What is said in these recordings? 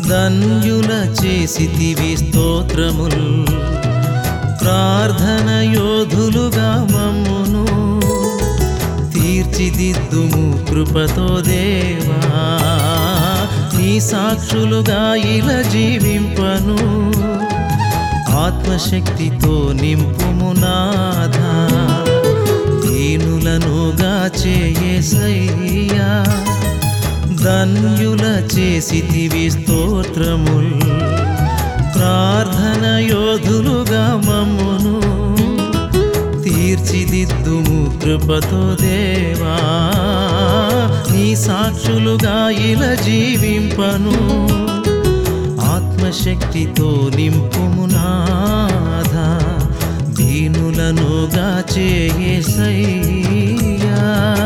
ధన్యుల చేసితివి స్తోత్రముల్ ప్రార్థన యోధులుగా మమ్మును తీర్చిదిద్దుము కృపతో దేవా నీ సాక్షులుగా ఇలా జీవింపను ఆత్మశక్తితో నింపుము నాథా దీనులనుగా చేయసయ్యా ధన్యుల చేసితివి స్తోత్రముల్ ప్రార్థన యోధులుగా మమ్మును తీర్చిదిద్దుము కృపతో దేవా నీ సాక్షులుగా ఇలా జీవింపను ఆత్మశక్తితో నింపుము నాథా దీనులనుగా చేయసయ్యా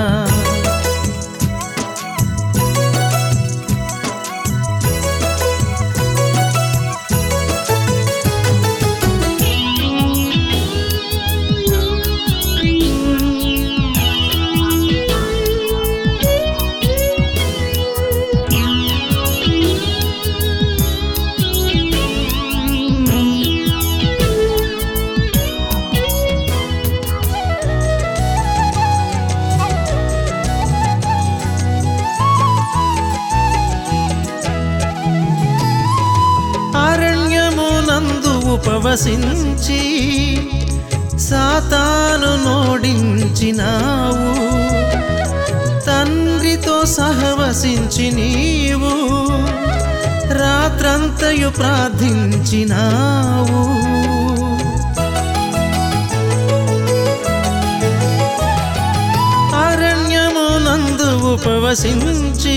అరణ్యమునందు ఉపవసించి సాతాను నోడించినావు తండ్రితో సహవసించి నీవు రాత్రంతయు ప్రార్థించినావు అరణ్యమునందు ఉపవసించి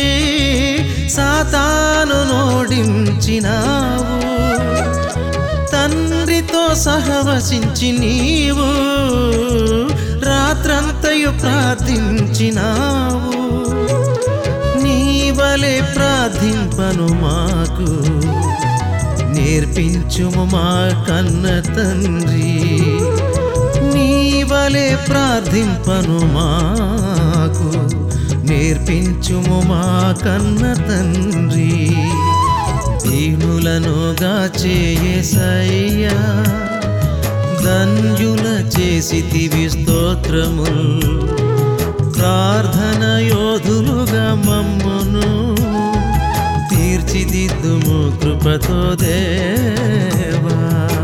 సాతాను నోడించినావు తండ్రితో సహవసించి నీవు రాత్రంతయు ప్రార్థించినావు నీ వలె ప్రార్థింపను మాకు నేర్పించుము మా కన్న తండ్రి నీ వలె ప్రార్థింపను మాకు నేర్పించుము మా కన్న తండ్రి దీనులనుగా చేయసయ్యా ధన్యుల చేసితివి స్తోత్రముల్ ప్రార్థన యోధులుగా మమ్మును తీర్చిదిద్దుము కృపతో దేవా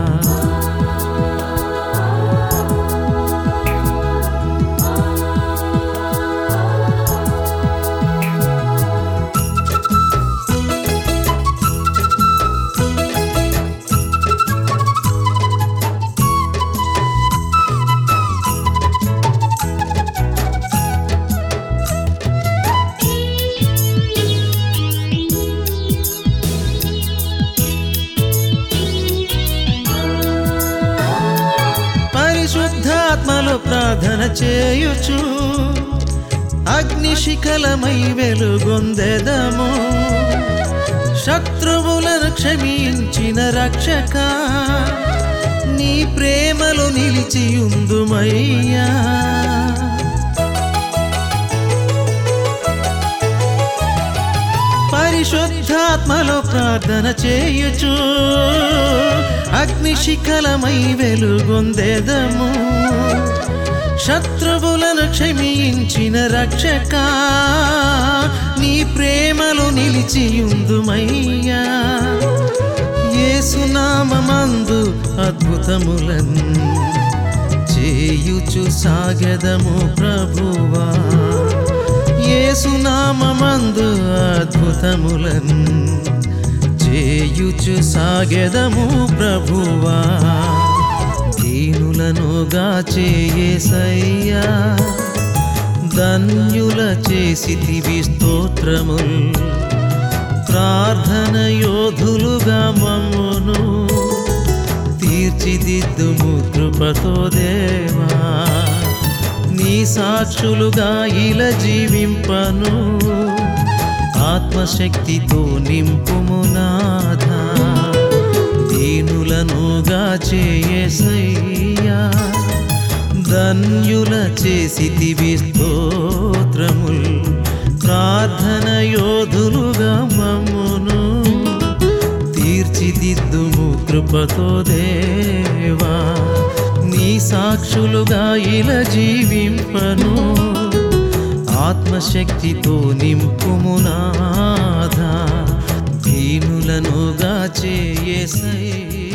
పరిశుద్ధాత్మలో ప్రార్థన చేయుచు అగ్నిశిఖలమై వెలుగొందెదము శత్రువులను క్షమించిన రక్షక నీ ప్రేమలో నిలిచియుందుమయ్యా పరిశుద్ధాత్మలో ప్రార్థన చేయుచు అగ్నిశిఖలమై వెలుగొందెదము శత్రువులను క్షమించిన రక్షక నీ ప్రేమలో నిలిచియుందుమయ్యా యేసునామందు అద్భుతములను చేయుచు సాగెదము ప్రభువా యేసునామందు అద్భుతములను చేయుచు సాగెదము ప్రభువా దీనులనుగా చేయసయ్యా ధన్యుల చేసితివి స్తోత్రముల్ ప్రార్థన యోధులుగా మమ్మును తీర్చిదిద్దుము కృపతో దేవా నీ సాక్షులుగా ఇలా జీవింపను ఆత్మశక్తితో నింపుము నాథా దీనులనుగా చేయసయ్యా ధన్యుల చేసితివి స్తోత్రముల్ ప్రార్థన యోధులుగా మమ్మును కృపతో దేవా నీ సాక్షులుగా ఇలా జీవింపను ఆత్మశక్తితో నింపుమునాథ దీనులనుగా చేయసయ్యా